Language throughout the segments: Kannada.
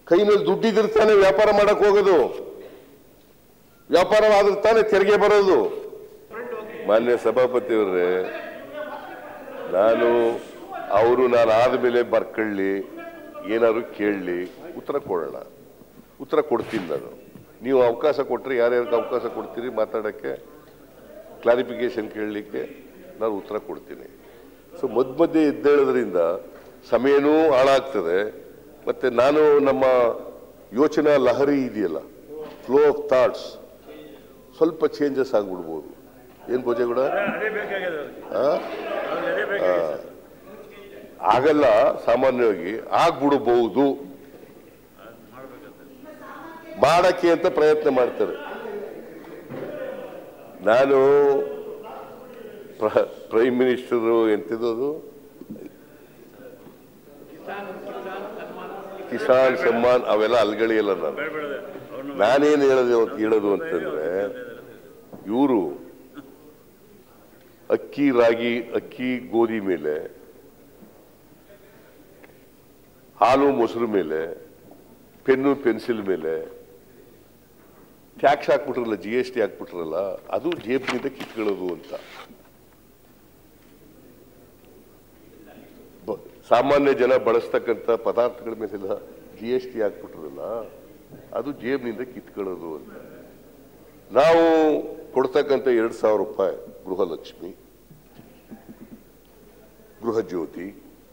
ಕೈ ಮೇಲೆ ದುಡ್ಡಿದ್ರೆ ತಾನೇ ವ್ಯಾಪಾರ ಮಾಡಕ್ ಹೋಗೋದು ವ್ಯಾಪಾರವಾದ್ರೆ ತಾನೇ ತೆರಿಗೆ ಬರೋದು ಮಾನ್ಯ ಸಭಾಪತಿಯವರೇ ನಾನು ಅವರು ನಾನು ಆದಮೇಲೆ ಬರ್ಕೊಳ್ಳಿ ಏನಾದ್ರು ಕೇಳಲಿ ಉತ್ತರ ಕೊಡೋಣ ಉತ್ತರ ಕೊಡ್ತೀನಿ ನಾನು ನೀವು ಅವಕಾಶ ಕೊಟ್ಟರೆ ಯಾರ್ಯಾರಿಗೆ ಅವಕಾಶ ಕೊಡ್ತೀರಿ ಮಾತಾಡೋಕ್ಕೆ ಕ್ಲಾರಿಫಿಕೇಶನ್ ಕೇಳಲಿಕ್ಕೆ ನಾನು ಉತ್ತರ ಕೊಡ್ತೀನಿ ಸೊ ಮಧ್ಯ ಮಧ್ಯೆ ಎದ್ದೇಳೋದ್ರಿಂದ ಸಮಯನೂ ಹಾಳಾಗ್ತದೆ ಮತ್ತು ನಾನು ನಮ್ಮ ಯೋಚನಾ ಲಹರಿ ಇದೆಯಲ್ಲ ಫ್ಲೋ ಆಫ್ ಥಾಟ್ಸ್ ಸ್ವಲ್ಪ ಚೇಂಜಸ್ ಆಗ್ಬಿಡ್ಬೋದು ಏನು ಭೋಜೇಗೌಡ ಅದೇ ಬೇಕಾಗಿದೆ ಅವ್ರಿಗೆ. ಆ? ಅವ್ರಿಗೆ ಅದೇ ಬೇಕಾಗಿದೆ ಸರ್. ಆಗಲ್ಲ ಸಾಮಾನ್ಯವಾಗಿ ಆಗ್ಬಿಡಬಹುದು ಮಾಡಕ್ಕೆ ಅಂತ ಪ್ರಯತ್ನ ಮಾಡ್ತಾರೆ ನಾನು ಪ್ರ- ಪ್ರೈಮ್ ಮಿನಿಸ್ಟರು ಎಂತಿದ್ದು ಕಿಸಾನ್ ಸಮ್ಮಾನ್ ಅವೆಲ್ಲ ಅಲ್ಗಳಿಯಲ್ಲ ನಾನು ಬೇಡ ಬೇಡದೆ ಅವ್ರನ್ನ ನಾನೇನು ಹೇಳೋದು ಹೇಳೋದು ಅಂತಂದ್ರೆ ಇವರು ಅಕ್ಕಿ ರಾಗಿ ಅಕ್ಕಿ ಗೋಧಿ ಮೇಲೆ ಹಾಲು ಮೊಸರು ಮೇಲೆ ಪೆನ್ನು ಪೆನ್ಸಿಲ್ ಮೇಲೆ ಟ್ಯಾಕ್ಸ್ ಹಾಕ್ಬಿಟ್ರಲ್ಲ ಜಿ ಎಸ್ ಟಿ ಹಾಕ್ಬಿಟ್ರಲ್ಲ ಅದು ಜೇಬ್ನಿಂದ ಕಿತ್ಕೊಳ್ಳೋದು ಅಂತ ಬ- ಸಾಮಾನ್ಯ ಜನ ಬಳಸ್ತಕ್ಕಂಥ ಪದಾರ್ಥಗಳ ಮೇಲೆಲ್ಲ ಜಿ ಎಸ್ ಟಿ ಹಾಕ್ಬಿಟ್ರಲ್ಲ ಅದು ಜೇಬ್ನಿಂದ ಕಿತ್ಕೊಳ್ಳೋದು ಅಂತ ನಾವು ಕೊಡ್ತಕ್ಕಂಥ ಎರಡು ಸಾವಿರ ರೂಪಾಯಿ ಗೃಹಲಕ್ಷ್ಮಿ ಗೃಹ ಜ್ಯೋತಿ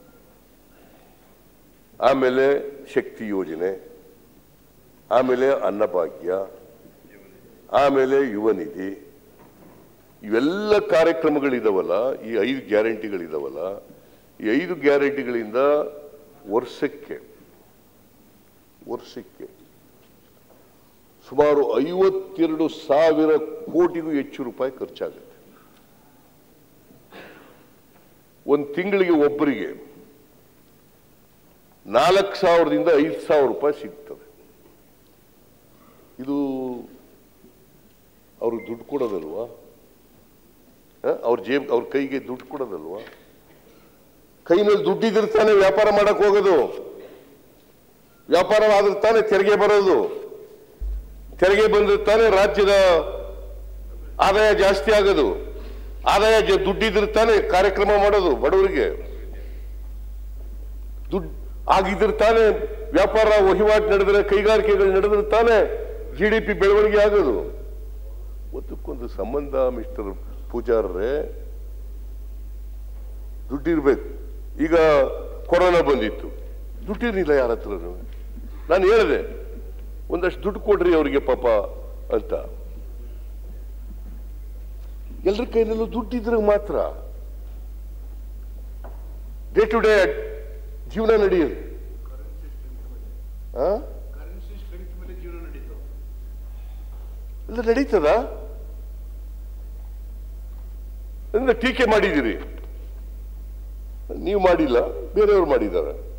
ಆಮೇಲೆ ಶಕ್ತಿ ಯೋಜನೆ ಆಮೇಲೆ ಅನ್ನಭಾಗ್ಯ ಆಮೇಲೆ ಯುವ ನಿಧಿ ಇವೆಲ್ಲ ಕಾರ್ಯಕ್ರಮಗಳಿದಾವಲ್ಲ ಈ ಐದು ಗ್ಯಾರಂಟಿಗಳಿದಾವಲ್ಲ ಈ ಐದು ಗ್ಯಾರಂಟಿಗಳಿಂದ ವರ್ಷಕ್ಕೆ ವರ್ಷಕ್ಕೆ ಸುಮಾರು ಐವತ್ತೆರಡು ಸಾವಿರ ಕೋಟಿಗೂ ಹೆಚ್ಚು ರೂಪಾಯಿ ಖರ್ಚಾಗುತ್ತೆ ಒಂದು ತಿಂಗಳಿಗೆ ಒಬ್ಬರಿಗೆ ನಾಲ್ಕು ಸಾವಿರದಿಂದ ಐದು ಸಾವಿರ ರೂಪಾಯಿ ಸಿಗ್ತದೆ ಇದು ಅವ್ರಿಗೆ ದುಡ್ಡು ಕೊಡೋದಲ್ವಾ ಹ? ಅವ್ರ ಜೇಬ್ ಅವ್ರ ಕೈಗೆ ದುಡ್ಡು ಕೊಡೋದಲ್ವಾ ಕೈ ಮೇಲೆ ದುಡ್ಡಿದ್ರೆ ತಾನೇ ವ್ಯಾಪಾರ ಮಾಡಕ್ ಹೋಗೋದು ವ್ಯಾಪಾರವಾದ್ರೆ ತಾನೇ ತೆರಿಗೆ ಬರೋದು ತೆರಿಗೆ ಬಂದ್ರೆ ತಾನೇ ರಾಜ್ಯದ ಆದಾಯ ಜಾಸ್ತಿ ಆಗೋದು ಆದಾಯ ಜ- ದುಡ್ಡಿದ್ರೆ ತಾನೇ ಕಾರ್ಯಕ್ರಮ ಮಾಡೋದು ಬಡವರಿಗೆ ದುಡ್ಡು ಆಗಿದ್ರೆ ತಾನೇ ವ್ಯಾಪಾರ ವಹಿವಾಟು ನಡೆದ್ರೆ ಕೈಗಾರಿಕೆಗಳು ನಡೆದ್ರೆ ತಾನೇ ಜಿ ಡಿ ಪಿ ಬೆಳವಣಿಗೆ ಆಗೋದು ಒಂದಕ್ಕೊಂದು ಸಂಬಂಧ ಮಿಸ್ಟರ್ ಪೂಜಾರರೇ ದುಡ್ಡಿರ್ಬೇಕು ಈಗ ಕೊರೋನಾ ಬಂದಿತ್ತು ದುಡ್ಡಿರಲಿಲ್ಲ ಯಾರ ಹತ್ರನೂ ನಾನು ಹೇಳಿದೆ ಒಂದಷ್ಟು ದುಡ್ಡು ಕೊಡ್ರಿ ಅವರಿಗೆ ಪಾಪ ಅಂತ ಎಲ್ಲರ ಕೈನಲ್ಲೂ ದುಡ್ಡಿದ್ರೆ ಮಾತ್ರ ಡೇ ಟು ಡೇ ಜೀವನ ನಡೆಯೋದು ಆ? ಕರೆನ್ಸಿ ಸ್ಟ್ರೆಂತ್ ಮೇಲೆ ಜೀವನ ನಡೀತು ಎಲ್ಲ ನಡೀತದ ಅಂದ್ರೆ ಟೀಕೆ ಮಾಡಿದ್ದೀರಿ ನೀವು ಮಾಡಿಲ್ಲ ಬೇರೆಯವರು ಮಾಡಿದ್ದಾರೆ